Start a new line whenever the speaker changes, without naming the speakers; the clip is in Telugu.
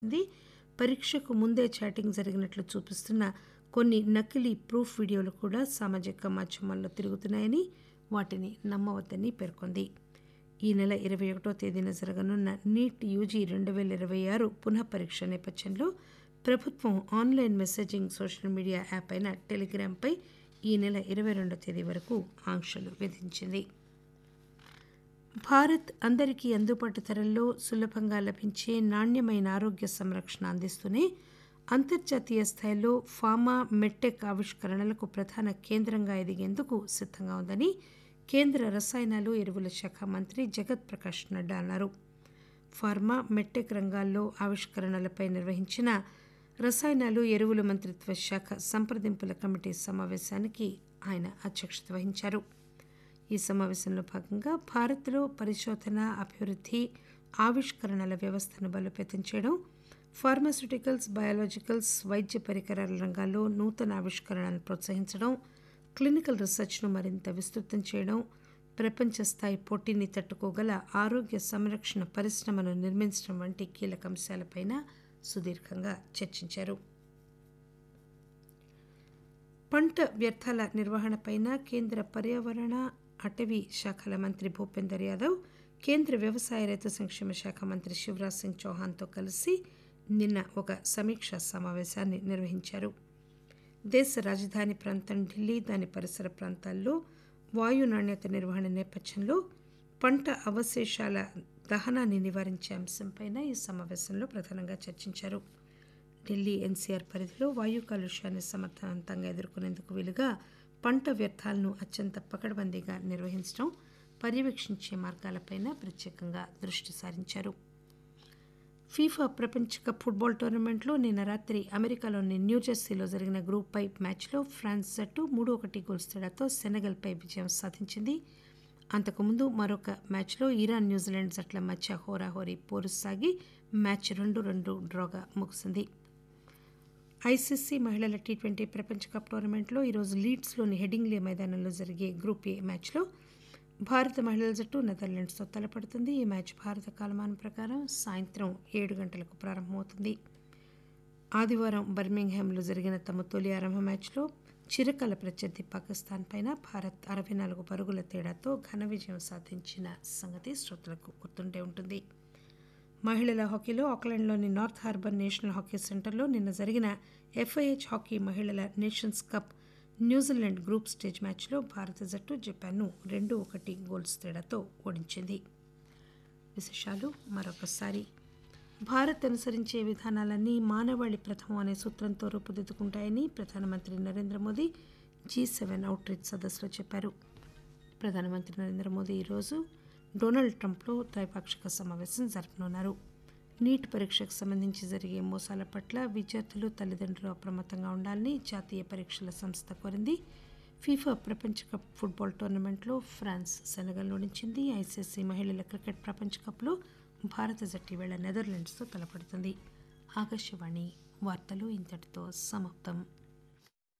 ఉంది పరీక్షకు ముందే చాటింగ్ జరిగినట్లు చూపిస్తున్న కొన్ని నకిలీ ప్రూఫ్ వీడియోలు కూడా సామాజిక మాధ్యమాల్లో తిరుగుతున్నాయని వాటిని నమ్మవద్దని పేర్కొంది ఈ నెల ఇరవై ఒకటో తేదీన జరగనున్న నీట్ యూజీ రెండు పేల ఇరవై ఆరు పునః పరీక్ష నేపథ్యంలో ప్రభుత్వం online messaging social media app అయిన టెలిగ్రామ్పై ఈ నెల ఇరవై రెండో తేదీ వరకు ఆంక్షలు విధించింది భారత్ అందరికీ అందుబాటు ధరల్లో సులభంగా లభించే నాణ్యమైన ఆరోగ్య సంరక్షణ అందిస్తూనే అంతర్జాతీయ స్థాయిలో ఫార్మా మెడ్టెక్ ఆవిష్కరణలకు ప్రధాన కేంద్రంగా ఎదిగేందుకు సిద్ధంగా ఉందని కేంద్ర రసాయనాలు ఎరువుల శాఖ మంత్రి జగత్ ప్రకాష్ నడ్డా అన్నారు ఫార్మా మెడ్టెక్ రంగాల్లో ఆవిష్కరణలపై నిర్వహించిన రసాయనాలు ఎరువుల మంత్రిత్వ శాఖ సంప్రదింపుల కమిటీ సమావేశానికి ఆయన అధ్యక్షత వహించారు ఈ సమావేశంలో భాగంగా భారత్లో పరిశోధన అభివృద్ధి ఆవిష్కరణల వ్యవస్థను బలోపేతం చేయడం ఫార్మాస్యూటికల్స్ బయాలజికల్స్ వైద్య పరికరాల రంగాల్లో నూతన ఆవిష్కరణలను ప్రోత్సహించడం క్లినికల్ రీసెర్చ్ను మరింత విస్తృతం చేయడం ప్రపంచ స్థాయి పోటీని తట్టుకోగల ఆరోగ్య సంరక్షణ పరిశ్రమను నిర్మించడం వంటి కీలక అంశాలపైన సుదీర్ఘంగా చర్చించారు పంట వ్యర్థాల నిర్వహణపైన కేంద్ర పర్యావరణ అటవీ శాఖల మంత్రి భూపేందర్ యాదవ్ కేంద్ర వ్యవసాయ రైతు సంక్షేమ శాఖ మంత్రి శివరాజ్ సింగ్ చౌహాన్తో కలిసి నిన్న ఒక సమీక్షా సమావేశాన్ని నిర్వహించారు దేశ రాజధాని ప్రాంతం ఢిల్లీ దాని పరిసర ప్రాంతాల్లో వాయు నాణ్యత నిర్వహణ నేపథ్యంలో పంట అవశేషాల దహనాన్ని నివారించే అంశంపైన ఈ సమావేశంలో ప్రధానంగా చర్చించారు ఢిల్లీ ఎన్సీఆర్ పరిధిలో వాయు కాలుష్యాన్ని సమర్థవంతంగా ఎదుర్కొనేందుకు వీలుగా పంట వ్యర్థాలను అత్యంత పకడ్బందీగా నిర్వహించడం పర్యవేక్షించే మార్గాలపైన ప్రత్యేకంగా దృష్టి సారించారు ఫీఫా ప్రపంచ కప్ ఫుట్బాల్ టోర్నమెంట్లో నిన్న రాత్రి అమెరికాలోని న్యూజెర్సీలో జరిగిన గ్రూప్ పై మ్యాచ్లో ఫ్రాన్స్ జట్టు మూడు ఒకటి గోల్స్ తేడాతో సెనెగల్పై విజయం సాధించింది అంతకుముందు మరొక మ్యాచ్లో ఇరాన్ న్యూజిలాండ్ జట్ల మధ్య హోరాహోరీ పోరు సాగి మ్యాచ్ రెండు రెండు డ్రాగా ముగిసింది ఐసీసీ మహిళల టీ ట్వంటీ ప్రపంచ కప్ టోర్నమెంట్లో ఈరోజు లీడ్స్లోని హెడింగ్లే మైదానంలో జరిగే గ్రూప్ ఏ మ్యాచ్లో భారత మహిళల జట్టు నెదర్లాండ్స్తో తలపడుతుంది ఈ మ్యాచ్ భారత కాలమానం ప్రకారం సాయంత్రం ఏడు గంటలకు ప్రారంభమవుతుంది ఆదివారం బర్మింగ్హామ్లో జరిగిన తమ తొలి ఆరంభ మ్యాచ్లో చిరకాల ప్రత్యర్థి పాకిస్తాన్ పైన భారత్ అరవై నాలుగు పరుగుల తేడాతో ఘన విజయం సాధించిన సంగతి శ్రోతలకు గుర్తుండే ఉంటుంది మహిళల హాకీలో ఆక్లాండ్లోని నార్త్ హార్బర్ నేషనల్ హాకీ సెంటర్లో నిన్న జరిగిన ఎఫ్ఐహెచ్ హాకీ మహిళల nations cup New Zealand group stage మ్యాచ్లో భారత జట్టు జపాన్ను రెండు ఒకటి గోల్స్ తేడాతో ఓడించింది విశేషాలు మరొకసారి భారత్ అనుసరించే విధానాలన్నీ మానవాళి ప్రథమం అనే సూత్రంతో రూపుదిద్దుకుంటాయని ప్రధానమంత్రి Narendra Modi G seven outreach సదస్సులో చెప్పారు ప్రధానమంత్రి నరేంద్ర మోదీ ఈరోజు డొనాల్డ్ ట్రంప్లో ద్వైపాక్షిక సమావేశం జరపనున్నారు నీట్ పరీక్షకు సంబంధించి జరిగే మోసాల పట్ల విద్యార్థులు తల్లిదండ్రులు అప్రమత్తంగా ఉండాలని జాతీయ పరీక్షల సంస్థ కోరింది ఫీఫా ప్రపంచ కప్ ఫుట్బాల్ టోర్నమెంట్లో ఫ్రాన్స్ సెనగల్ ఓడించింది ఐసీసీ మహిళల క్రికెట్ ప్రపంచ కప్లో భారత జట్టు వేళ నెదర్లాండ్స్తో తలపడుతుంది ఆకాశవాణి వార్తలు ఇంతటితో సమాప్తం